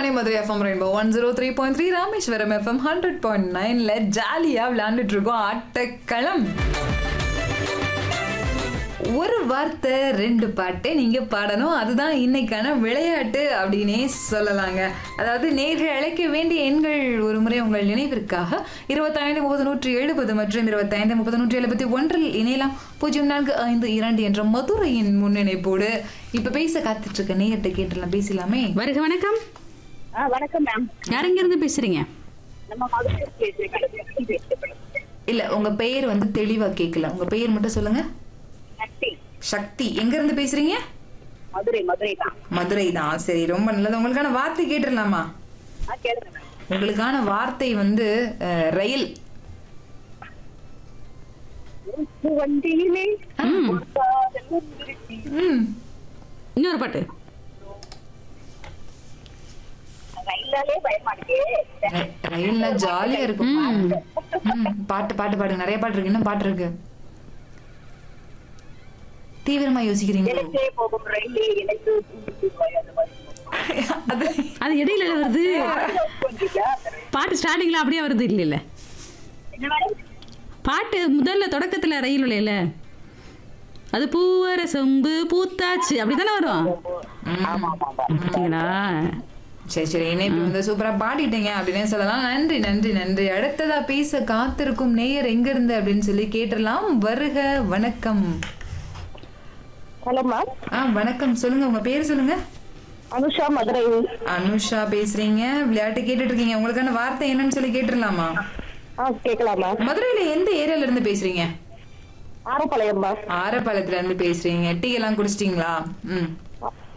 Akashvani Madurai FM rainbow one zero three point three Rameswaram FM hundred point நைன்ல ஜாலியா விளையாண்டுட்டு இருக்கோம் ஆட்டக்களம் ஒரு வார்த்தை ரெண்டு பாட்டு நீங்க பாடணும் அதுதான் இன்னைக்கான விளையாட்டு அப்படின்னே சொல்லலாங்க அதாவது நேர்கள் அழைக்க வேண்டிய எண்கள் ஒரு முறை உங்கள் நினைவிற்காக இருபத்தைந்து முப்பது நூற்றி எழுபது மற்றும் இருபத்தைந்து முப்பது நூற்றி எழுபத்தி ஒன்றில் இணையலாம் பூஜ்ஜியம் நான்கு ஐந்து இரண்டு என்ற மதுரையின் முன்னிணைப்போடு இப்ப பேச காத்துட்டு இருக்க நேர்கிட்ட கேட்டுலாம் பேசலாமே வருக வணக்கம் ஆ வணக்கம் மேம் யார் எங்க இருந்து பேசுறீங்க நம்ம மதுரை பேசுறேன் பேசுறேன் இல்ல உங்க பெயர் வந்து தெளிவா கேட்கல உங்க பெயர் மட்டும் சொல்லுங்க சக்தி சக்தி எங்க இருந்து பேசுறீங்க மதுரை மதுரை தான் மதுரை தான் சரி ரொம்ப நல்லது உங்களுக்கான வார்த்தை கேட்டுடலாமா ஆ கேளுங்க மேம் உங்களுக்கான வார்த்தை வந்து அஹ், ரயில் உப்பு வண்டியிலே ஒரு காதல் வந்துருச்சு. ம் இன்னொரு பாட்டு ரயிலாலே பயமா இருக்கே ர- ரயில்ல ஜாலியா இருக்கும் ம், பாட்டு பாட்டு பாடுங்க நிறைய பாட்டு இருக்கு இன்னும் பாட்டு இருக்கு தீவிரமா யோசிக்கிறீங்க எனக்கே போகும் ரயிலே எனக்கு தூக்கி போய் அந்த மாதிரி அது அது இடையில வருது கொஞ்சிக்கா? பாட்டு ஸ்டார்டிங்ல அப்படியே வருது இல்ல இல்ல என்ன மேடம் பாட்டு முதல்ல தொடக்கத்துல ரயில் இல்ல அது பூவர சொம்பு பூத்தாச்சு அப்படிதானே வரும் ஆமா ஆமா ஆமா பாத்தீங்களா சரி சரி இணைப்பு வந்து சூப்பரா பாடிட்டீங்க அப்படின்னு சொல்லலாம் நன்றி நன்றி நன்றி அடுத்ததா பேச காத்திருக்கும் நேயர் எங்க இருந்து அப்படின்னு சொல்லி கேட்டுடலாம் வருக வணக்கம் ஹலோ மேம் ஆ வணக்கம் சொல்லுங்க உங்க பேர் சொல்லுங்க அனுஷா மதுரை அனுஷா பேசுறீங்க விளையாட்டு கேட்டுட்டு இருக்கீங்க உங்களுக்கான வார்த்தை என்னன்னு சொல்லி கேட்டுடலாமா ஆ கேட்கலாம் மேம் மதுரையில எந்த ஏரியால இருந்து பேசுறீங்க ஆரப்பாளையம் மேம் ஆரப்பாளையத்துல இருந்து பேசுறீங்க டீ எல்லாம் குடிச்சிட்டீங்களா ம்